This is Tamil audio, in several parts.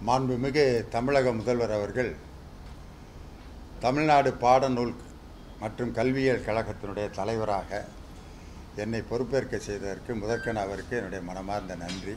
மாண்புமிகு தமிழக முதல்வர் அவர்கள் தமிழ்நாடு பாடநூல் மற்றும் கல்வியியல் கழகத்தினுடைய தலைவராக என்னை பொறுப்பேற்க செய்ததற்கு முதற்கண் அவருக்கு என்னுடைய மனமார்ந்த நன்றி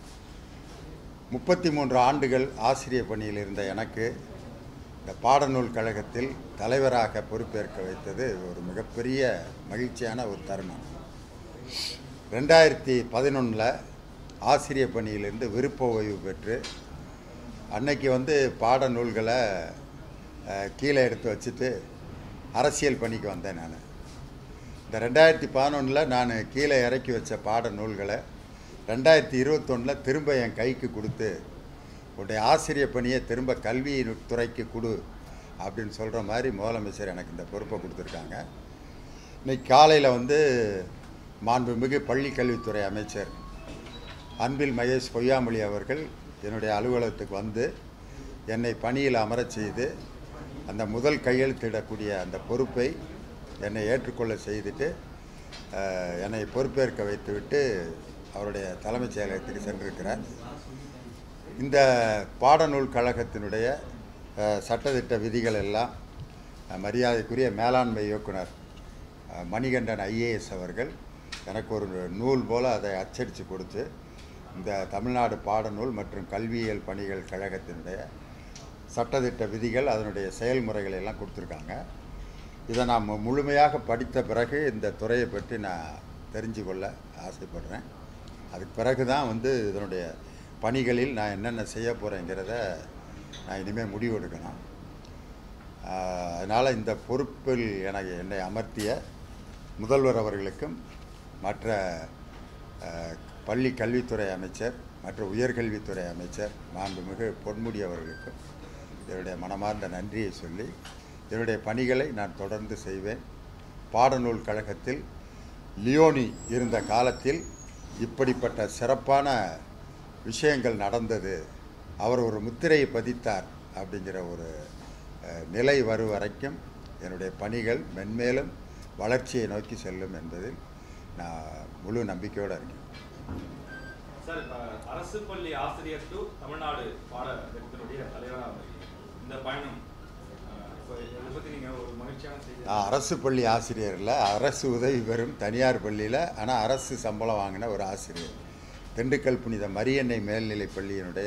முப்பத்தி மூன்று ஆண்டுகள் ஆசிரியர் பணியில் இருந்த எனக்கு இந்த பாடநூல் கழகத்தில் தலைவராக பொறுப்பேற்க வைத்தது ஒரு மிகப்பெரிய மகிழ்ச்சியான ஒரு தருணம் ரெண்டாயிரத்தி பதினொன்றில் ஆசிரியர் பணியிலிருந்து விருப்ப ஓய்வு பெற்று அன்னைக்கு வந்து பாடநூல்களை அஹ், கீழே எடுத்து வச்சுட்டு அரசியல் பணிக்கு வந்தேன் நான் இந்த ரெண்டாயிரத்தி பதினொன்றில் நான் கீழே இறக்கி வச்ச பாட நூல்களை ரெண்டாயிரத்தி இருபத்தொன்னில் திரும்ப என் கைக்கு கொடுத்து உன்னுடைய ஆசிரியர் பணியை திரும்ப கல்வி துறைக்கு கொடு அப்படின்னு சொல்கிற மாதிரி முதலமைச்சர் எனக்கு இந்த பொறுப்பை கொடுத்துருக்காங்க இன்னைக்கு காலையில் வந்து மாண்புமிகு பள்ளி கல்வித்துறை அமைச்சர் அன்பில் மகேஷ் பொய்யாமொழி அவர்கள் என்னுடைய அலுவலகத்துக்கு வந்து என்னை பணியில் அமரச் செய்து அந்த முதல் கையெழுத்திடக்கூடிய அந்த பொறுப்பை என்னை ஏற்றுக்கொள்ள செய்துட்டு அஹ், என்னை பொறுப்பேற்க வைத்துவிட்டு அவருடைய தலைமைச் செயலகத்துக்கு சென்றிருக்கிறார் இந்த பாடநூல் கழகத்தினுடைய அஹ், சட்டதிட்ட விதிகள் எல்லாம் அஹ், மரியாதைக்குரிய மேலாண்மை இயக்குனர் அஹ், மணிகண்டன் ஐஏஎஸ் அவர்கள் எனக்கு ஒரு நூல் போல் அதை அச்சடித்து கொடுத்து இந்த தமிழ்நாடு பாடநூல் மற்றும் கல்வியியல் பணிகள் கழகத்தினுடைய சட்டதிட்ட விதிகள் அதனுடைய செயல்முறைகளை எல்லாம் கொடுத்துருக்காங்க இதை நான் மு- முழுமையாக படித்த பிறகு இந்த துறையை பற்றி நான் தெரிஞ்சு கொள்ள ஆசைப்படுறேன் அதுக்கு பிறகு தான் வந்து இதனுடைய பணிகளில் நான் என்னென்ன செய்ய போகிறேங்கிறத நான் இனிமேல் முடிவு எடுக்கணும் அதனால் இந்த பொறுப்பில் எனக்கு என்னை அமர்த்திய முதல்வர் அவர்களுக்கும் மற்ற அஹ், பள்ளி கல்வித்துறை அமைச்சர் மற்ற உயர்கல்வித்துறை அமைச்சர் மாண்புமிகு பொன்முடி அவர்களுக்கும் என்னுடைய மனமார்ந்த நன்றியை சொல்லி என்னுடைய பணிகளை நான் தொடர்ந்து செய்வேன் பாடநூல் கழகத்தில் லியோனி இருந்த காலத்தில் இப்படிப்பட்ட சிறப்பான விஷயங்கள் நடந்தது அவர் ஒரு முத்திரையை பதித்தார் அப்படிங்கிற ஒரு அஹ், நிலை வரும் வரைக்கும் என்னுடைய பணிகள் மென்மேலும் வளர்ச்சியை நோக்கி செல்லும் என்பதில் நான் முழு நம்பிக்கையோடு இருக்கேன் சார் இப்ப அரசு பள்ளி ஆசிரியர் டு தமிழ்நாடு பாடத்தினுடைய தலைவராக வரீங்க. இந்த பயணம் அஹ், இப்ப இதை பத்தி நீங்க ஒரு மகிழ்ச்சியான செய்தி நான் அரசு பள்ளி ஆசிரியரில் அரசு உதவி பெறும் தனியார் பள்ளியில் ஆனால் அரசு சம்பளம் வாங்கின ஒரு ஆசிரியர் திண்டுக்கல் புனித மரியன்னை மேல்நிலைப் பள்ளியினுடைய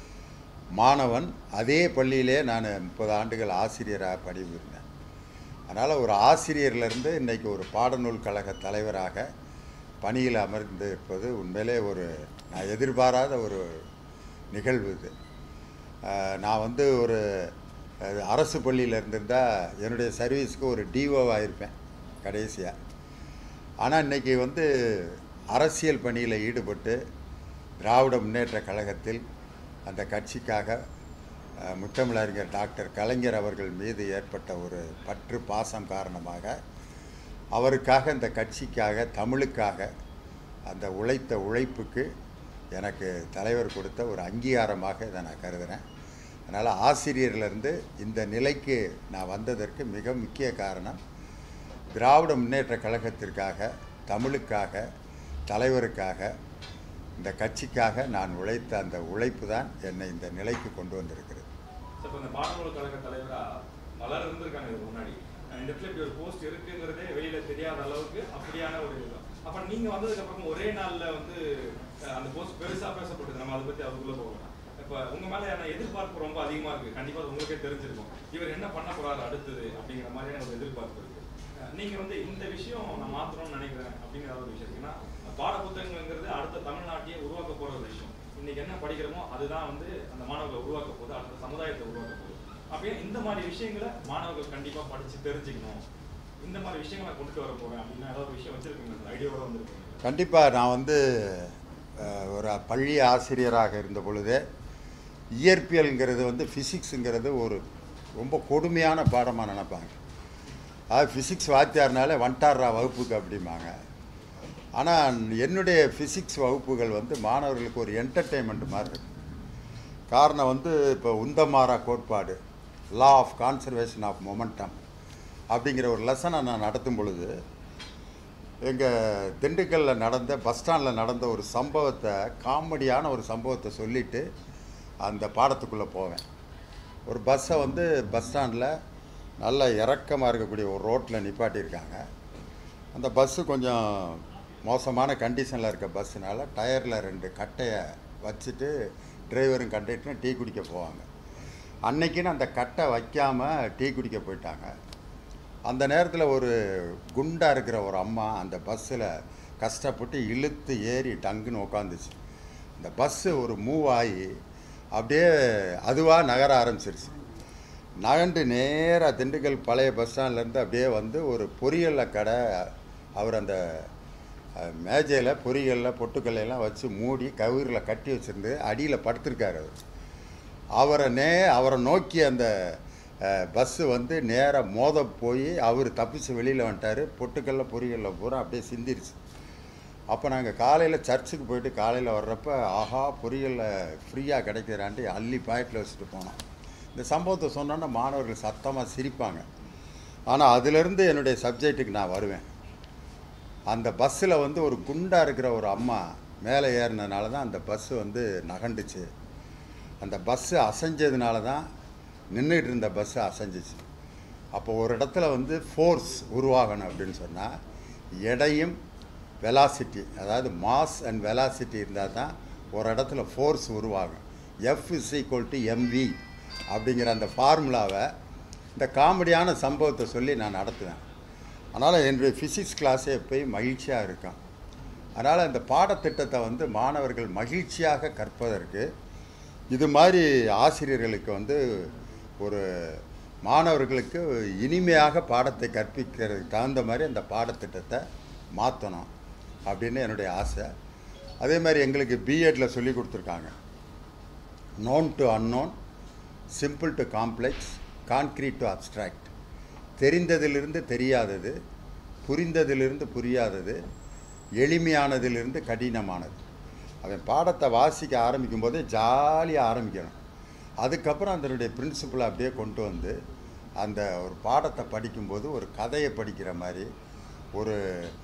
மாணவன் அதே பள்ளியிலே நான் முப்பது ஆண்டுகள் ஆசிரியராக பணிபுரிந்தேன் அதனால் ஒரு ஆசிரியர்லேருந்து இன்றைக்கி ஒரு பாடநூல் கழக தலைவராக பணியில் அமர்ந்து இருப்பது உண்மையிலே ஒரு நான் எதிர்பாராத ஒரு நிகழ்வு இது அஹ், நான் வந்து ஒரு அஹ், அரசு பள்ளியில் இருந்திருந்தால் என்னுடைய சர்வீஸ்க்கு ஒரு டிஓவாக இருப்பேன் கடைசியாக ஆனால் இன்றைக்கி வந்து அரசியல் பணியில் ஈடுபட்டு திராவிட முன்னேற்ற கழகத்தில் அந்த கட்சிக்காக அஹ், முத்தமிழறிஞர் டாக்டர் கலைஞர் அவர்கள் மீது ஏற்பட்ட ஒரு பற்று பாசம் காரணமாக அவருக்காக இந்த கட்சிக்காக தமிழுக்காக அந்த உழைத்த உழைப்புக்கு எனக்கு தலைவர் கொடுத்த ஒரு அங்கீகாரமாக இதை நான் கருதுகிறேன் அதனால் ஆசிரியர்லேருந்து இந்த நிலைக்கு நான் வந்ததற்கு மிக முக்கிய காரணம் திராவிட முன்னேற்ற கழகத்திற்காக தமிழுக்காக தலைவருக்காக இந்த கட்சிக்காக நான் உழைத்த அந்த உழைப்பு தான் என்னை இந்த நிலைக்கு கொண்டு வந்திருக்கிறது சார் இப்ப இந்த பாடநூல் கழக தலைவரா பலர் இருந்திருக்காங்க இதுக்கு முன்னாடி அஹ் இந்த இடத்துல இப்படி ஒரு போஸ்ட் இருக்குங்கிறதே வெளியில தெரியாத அளவுக்கு அப்படியான ஒரு இதுதான் அப்ப நீங்க வந்ததுக்கு அப்புறம் ஒரே நாள்ல வந்து அஹ், அந்த போஸ்ட் பெருசா பேசப்பட்டது நம்ம அதை பத்தி அதுக்குள்ள போகலாம் இப்ப உங்க மேல எதிர்பார்ப்பு ரொம்ப அதிகமா இருக்கு கண்டிப்பா அது உங்களுக்கே தெரிஞ்சிருக்கும் இவர் என்ன பண்ண போறாரு அடுத்தது அப்படிங்கிற மாதிரியான ஒரு எதிர்பார்ப்பு இருக்கு அஹ், நீங்க வந்து இந்த விஷயம் நான் மாத்தணும்னு நினைக்கிறேன் அப்படிங்கிற ஒரு விஷயம் ஏன்னா பாட புத்தகங்கிறது அடுத்த தமிழ்நாட்டையே உருவாக்க போற ஒரு விஷயம் இன்னைக்கு என்ன படிக்கிறோமோ அதுதான் வந்து அந்த மாணவர்களை உருவாக்க போகுது அடுத்த சமுதாயத்தை உருவாக்க போகுது அப்படியே இந்த மாதிரி விஷயங்களை மாணவர்கள் கண்டிப்பா படிச்சு தெரிஞ்சுக்கணும் இந்த மாதிரி விஷயங்களை கொண்டுட்டு வர போறேன் அப்படின்னு ஏதாவது ஒரு விஷயம் வச்சிருக்கீங்க ஐடியாவோட வந்திருக்கீங்க கண்டிப்பாக நான் வந்து அஹ், ஒரு பள்ளி ஆசிரியராக இருந்த பொழுதே இயற்பியல்ங்கிறது வந்து ஃபிசிக்ஸுங்கிறது ஒரு ரொம்ப கொடுமையான பாடமாக நினைப்பாங்க அதாவது ஃபிசிக்ஸ் வாத்தியார்னாலே வண்டாரா வகுப்புக்கு அப்படிம்பாங்க ஆனால் என்னுடைய ஃபிசிக்ஸ் வகுப்புகள் வந்து மாணவர்களுக்கு ஒரு என்டர்டெயின்மெண்ட் மாதிரி இருக்கு காரணம் வந்து இப்போ உந்தமாரா கோட்பாடு law of conservation of momentum அப்படிங்கிற ஒரு லெசனை நான் நடத்தும் பொழுது எங்கள் திண்டுக்கல்லில் நடந்த பஸ் ஸ்டாண்டில் நடந்த ஒரு சம்பவத்தை காமெடியான ஒரு சம்பவத்தை சொல்லிட்டு அந்த பாடத்துக்குள்ளே போவேன் ஒரு பஸ்ஸை வந்து பஸ் ஸ்டாண்டில் நல்ல இறக்கமாக இருக்கக்கூடிய ஒரு ரோட்டில் நிப்பாட்டியிருக்காங்க அந்த பஸ்ஸு கொஞ்சம் மோசமான கண்டிஷனில் இருக்க பஸ்ஸுனால டயரில் ரெண்டு கட்டையை வச்சுட்டு டிரைவரும் கண்டக்டரும் டீ குடிக்க போவாங்க அன்னைக்குன்னு அந்த கட்டை வைக்காமல் டீ குடிக்க போயிட்டாங்க அந்த நேரத்தில் ஒரு குண்டாக இருக்கிற ஒரு அம்மா அந்த பஸ்ஸில் கஷ்டப்பட்டு இழுத்து ஏறி டங்குன்னு உட்காந்துச்சு இந்த பஸ்ஸு ஒரு மூவ் ஆகி அப்படியே அதுவாக நகர ஆரம்பிச்சிருச்சு நகண்டு நேராக திண்டுக்கல் பழைய பஸ் ஸ்டாண்ட்லேருந்து அப்படியே வந்து ஒரு பொரியல்ல கடை அவர் அந்த அஹ், மேஜையில் பொரியலில் பொட்டுக்கல்லையெல்லாம் வச்சு மூடி கவுரில் கட்டி வச்சுருந்து அடியில் படுத்திருக்காரு அவர் அவரை நே அவரை நோக்கி அந்த பஸ்ஸு வந்து நேராக மோத போய் அவர் தப்பிச்சு வெளியில் வந்துட்டார் பொட்டுக்கல்ல பொரியல்ல பூரா அப்படியே சிந்திருச்சு அப்போ நாங்கள் காலையில் சர்ச்சுக்கு போயிட்டு காலையில் வர்றப்ப ஆஹா பொரியலில் ஃப்ரீயாக கிடைக்கிறான்ட்டு அள்ளி பாக்கெட்டில் வச்சுட்டு போனோம் இந்த சம்பவத்தை சொன்னோன்னா மாணவர்கள் சத்தமாக சிரிப்பாங்க ஆனால் அதிலிருந்து என்னுடைய சப்ஜெக்ட்டுக்கு நான் வருவேன் அந்த பஸ்ஸில் வந்து ஒரு குண்டாக இருக்கிற ஒரு அம்மா மேலே ஏறினதுனால தான் அந்த பஸ்ஸு வந்து நகண்டுச்சு அந்த பஸ்ஸு அசைஞ்சதுனால தான் நின்றுட்டு இருந்த பஸ்ஸு அசைஞ்சிச்சு அப்போ ஒரு இடத்துல வந்து ஃபோர்ஸ் உருவாகணும் அப்படின்னு சொன்னால் எடையும் வெலாசிட்டி அதாவது மாஸ் அண்ட் வெலாசிட்டி இருந்தால் தான் ஒரு இடத்துல ஃபோர்ஸ் உருவாகும் F is equal to MV அப்படிங்கிற அந்த ஃபார்முலாவை இந்த காமெடியான சம்பவத்தை சொல்லி நான் நடத்துவேன் அதனால் என்னுடைய ஃபிசிக்ஸ் கிளாஸே எப்பயும் மகிழ்ச்சியாக இருக்கும் அதனால் இந்த பாடத்திட்டத்தை வந்து மாணவர்கள் மகிழ்ச்சியாக கற்பதற்கு இது மாதிரி ஆசிரியர்களுக்கு வந்து ஒரு மாணவர்களுக்கு இனிமையாக பாடத்தை கற்பிக்கிறதுக்கு தகுந்த மாதிரி அந்த பாடத்திட்டத்தை மாற்றணும் அப்படின்னு என்னுடைய ஆசை அதே மாதிரி எங்களுக்கு பிஎட்டில் சொல்லி கொடுத்துருக்காங்க known to unknown simple to complex concrete to abstract தெரிந்ததிலிருந்து தெரியாதது புரிந்ததிலிருந்து புரியாதது எளிமையானதிலிருந்து கடினமானது அவன் பாடத்தை வாசிக்க ஆரம்பிக்கும் போதே ஜாலியாக ஆரம்பிக்கணும் அதுக்கப்புறம் அதனுடைய பிரின்சிபலை அப்படியே கொண்டு வந்து அந்த ஒரு பாடத்தை படிக்கும்போது ஒரு கதையை படிக்கிற மாதிரி ஒரு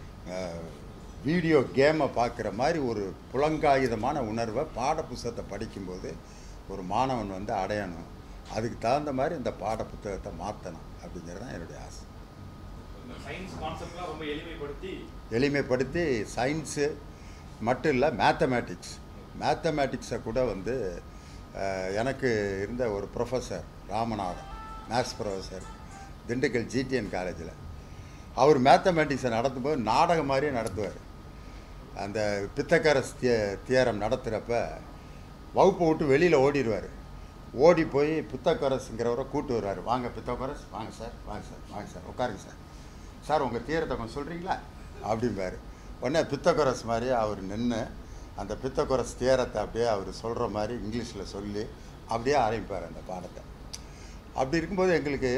வீடியோ கேமை பார்க்குற மாதிரி ஒரு புலங்காயுதமான உணர்வை பாட புத்தகத்தை படிக்கும்போது ஒரு மாணவன் வந்து அடையணும் அதுக்கு தகுந்த மாதிரி இந்த பாட புத்தகத்தை மாற்றணும் அப்படிங்கிறது தான் என்னுடைய ஆசை இந்த சயின்ஸ் கான்செப்ட்லாம் ரொம்ப எளிமைப்படுத்தி எளிமைப்படுத்தி சயின்ஸு மட்டும் இல்லை மேத்தமேட்டிக்ஸ் மேத்தமேட்டிக்ஸை கூட வந்து அஹ், எனக்கு இருந்த ஒரு professor Ramanathan maths professor Dindigul GTN காலேஜில் அவர் மேத்தமேட்டிக்ஸை நடத்தும்போது நாடகம் மாதிரியே நடத்துவார் அந்த பித்தக்கரஸ் திய தியரம் நடத்துகிறப்ப வகுப்பை விட்டு வெளியில் ஓடிடுவார் ஓடி போய் பித்தக்கரஸுங்கிறவரை கூட்டு வருவார் வாங்க பித்தக்கரஸ் வாங்க சார் வாங்க சார் வாங்க சார் உட்காருங்க சார் சார் உங்கள் தீரத்தை கொஞ்சம் சொல்கிறீங்களா அப்படிம்பாரு உடனே பித்தகொரஸ் மாதிரி அவர் நின்று அந்த பித்தகொரஸ் தேரத்தை அப்படியே அவர் சொல்கிற மாதிரி இங்கிலீஷில் சொல்லி அப்படியே ஆரம்பிப்பார் அந்த பாடத்தை அப்படி இருக்கும்போது எங்களுக்கு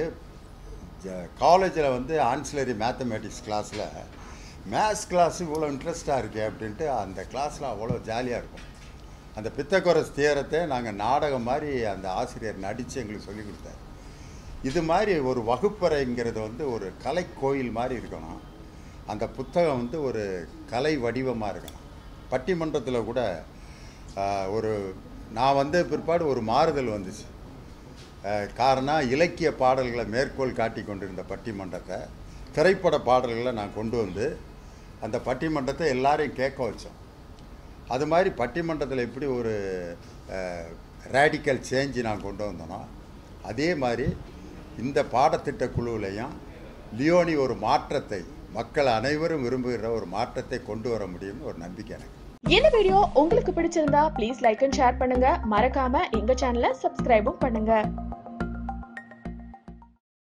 காலேஜில் வந்து ஆன்சிலரி மேத்தமேட்டிக்ஸ் கிளாஸில் மேத்ஸ் கிளாஸ் இவ்வளோ இன்ட்ரெஸ்ட்டாக இருக்கே அப்படின்ட்டு அந்த கிளாஸில் அவ்வளோ ஜாலியாக இருக்கும் அந்த பித்தகொரஸ் தியரத்தை நாங்கள் நாடகம் மாதிரி அந்த ஆசிரியர் நடித்து எங்களுக்கு சொல்லி கொடுத்தாரு இது மாதிரி ஒரு வகுப்பறைங்கிறது வந்து ஒரு கலை கோயில் மாதிரி இருக்கணும் அந்த புத்தகம் வந்து ஒரு கலை வடிவமாக இருக்கணும் பட்டிமன்றத்தில் கூட ஆஹ், ஒரு நான் வந்த பிற்பாடு ஒரு மாறுதல் வந்துச்சு ஆஹ், காரணம் இலக்கிய பாடல்களை மேற்கோள் காட்டி கொண்டிருந்த பட்டிமன்றத்தை திரைப்பட பாடல்களை நான் கொண்டு வந்து அந்த பட்டிமன்றத்தை எல்லாரையும் கேட்க வச்சோம் அது மாதிரி பட்டிமன்றத்தில் எப்படி ஒரு ரேடிக்கல் சேஞ்சு நான் கொண்டு வந்தனோ அதே மாதிரி இந்த பாடத்திட்ட குழுவிலையும் லியோனி ஒரு மாற்றத்தை மக்கள் அனைவரும் விரும்புகிற ஒரு மாற்றத்தை கொண்டு வர முடியும்னு ஒரு நம்பிக்கை எனக்கு இந்த வீடியோ உங்களுக்கு பிடிச்சிருந்தா ப்ளீஸ் லைக் அண்ட் ஷேர் பண்ணுங்க மறக்காம எங்க சேனலை சப்ஸ்கிரைபும் பண்ணுங்க